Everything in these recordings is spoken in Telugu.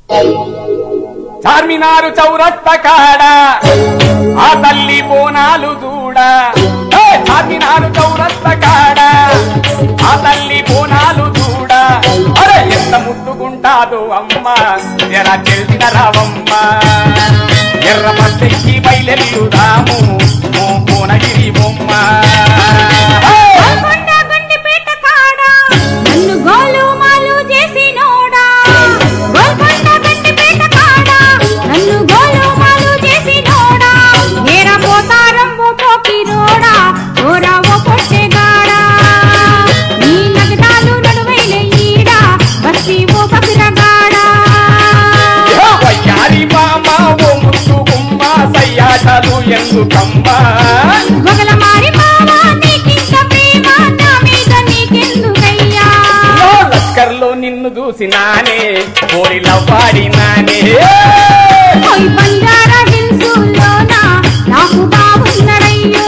చార్మినారు చౌరస్త కాడ ఆ తల్లి బోనాలు దూడ ఏ చార్మినారు చౌరస్త కాడ ఆ తల్లి బోనాలు దూడ అరే ఎంత ముద్దుకుంటాదో అమ్మ ఎర తెలిసిన రావమ్మ ఎర్ర పద్దెక్కి బయలెల్లుదాము ఓ కోనగిరి బొమ్మ హే! గోల్కొండ గండిపేట కాడ నన్ను గోలు మాలు చేసినోడా గోల్కొండ గండిపేట కాడ నన్ను గోలు మాలు చేసినోడా నేర పోతారం ఓ పోకిరోడా ఓరా ఓ పొట్టెగాడా నీ నగదాలు నడువైన ఈడ బస్తి ఓ బకిరగాడా వయ్యారి మామ ఓ ముద్దు గుమ్మ సయ్యాటలు ఎందుకమ్మా గొగల మారి మావా నీకింక ప్రేమ నా మీద నీకెందుకయ్యా ఓ లష్కర్లో నిన్ను చూసినానే కోరిల వాడినానే ఓయ్ బంజారా హిల్సుల్లోన నాకు బాగున్నడయ్యో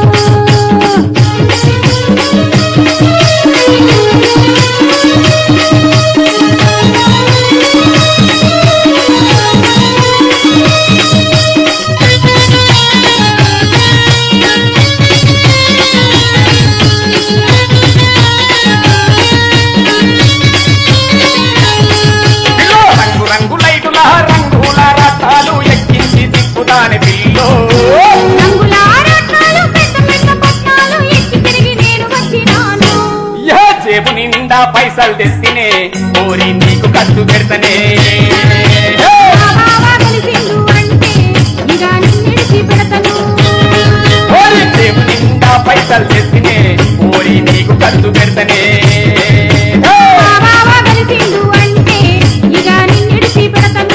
పిల్లో రంగు రంగు లైటుల రంగుల రథాలు ఎక్కించి తిప్పుదాని పిల్లో రంగుల రత్నాలు పెద్ద పెద్ద పట్నాలు ఎక్కి తిరిగి నేను వచ్చినాను ఏ జేబు నిండా పైసలు తెస్తేనే కోరి నీకు ఖర్చు పెడతనే నా బావ కలిసిండు అంటే ఇక నిన్నిడిచి పెడతను కోరి జేబు నిండా పైసలు తెస్తేనే కోరి నీకు ఖర్చు పెడతనే నా బావ కలిసిండు అంటే ఇక నిన్నిడిచి పెడతను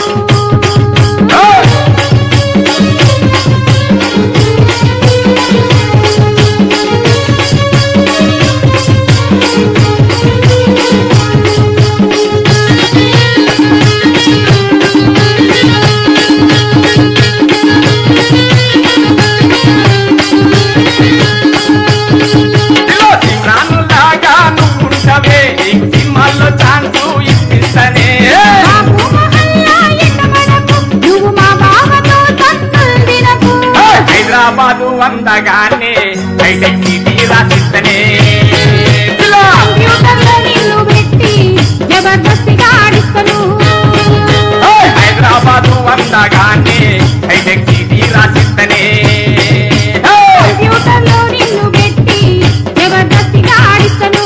పిల్లో సిమ్రాన్లాగా నువ్వుంటవే నీకు సినిమాల్లో ఛాన్స్ ఇప్పిస్తనే బాబు మహల్లా ఎండమనకు, నువ్వు మా బావతో తన్నులు తినకు. హైదరాబాదు అందగానే హైటెక్ సిటీ రాసిస్తనే పిల్లో కంప్యూటర్లో నిన్ను పెట్టి జబర్దస్తిగా ఆడిస్తను. హైదరాబాదు అందగానే హైటెక్ సిటీ రాసిస్తనే కంప్యూటర్లో నిన్ను పెట్టి జబర్దస్తిగా ఆడిస్తను.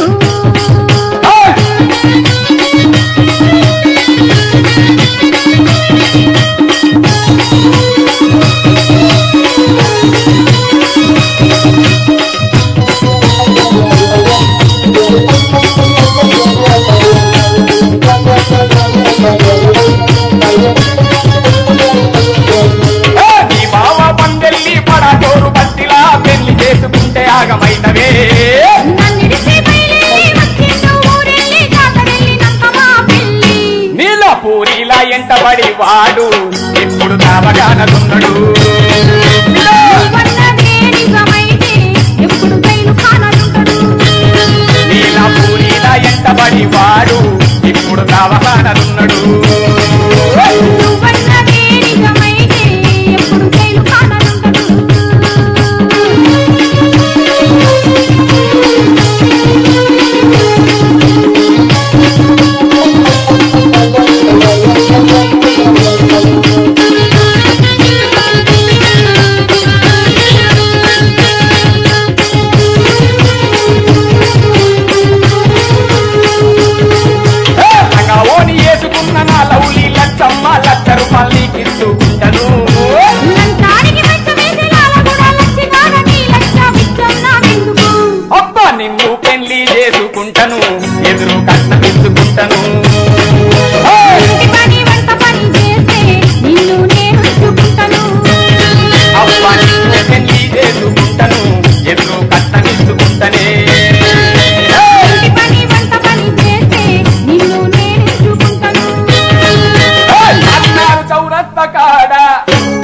నీ బావ పందెల్లి పడటోరు బట్టిలా పెళ్లి చేసుకుంటే ఆగమైనవే నన్నిడిసి బయలుదేరి వచ్చిండు ఊరెళ్ళి జాతరెళ్ళినాక మా పెళ్ళి. నీలో పూరిలా ఎంటబడి వాడు ఇప్పుడు కావగానదున్నడు నువ్వన్నదే నిజమైతే ఎప్పుడు జైలు ఖానాలుంటడు. నీలా పూరిలా ఎంటబడి వాడు ఇప్పుడు కావగానదున్నడు నువ్వన్నదే నిజమైతే ఎప్పుడు జైలు ఖానాలుంటడు. ఓని వేసుకున్న నా లౌలి లచ్చమ్మ లచ్చ రూపాయలు నీకిచ్చుకుంటను లంచానికి మెచ్చమేసి లాలగూడ లచ్చినాడ నీ లక్ష బిచ్చం నాకెందుకు? అబ్బా నిన్ను పెళ్లి చేసుకుంటను ఎదురు కట్టమిచ్చుకుంటను ఇంటి పని వంట పని చేస్తే నిన్ను నేను ఇచ్చుకుంటాను. అబ్బా నిన్ను పెళ్లి చేసుకుంటను ఎదురు కట్టమిచ్చుకుంటనే ఇంటి పని వంట పని చేస్తే నిన్ను నేను ఇచ్చుకుంటాను. అన్నారు చౌరస్త కాడ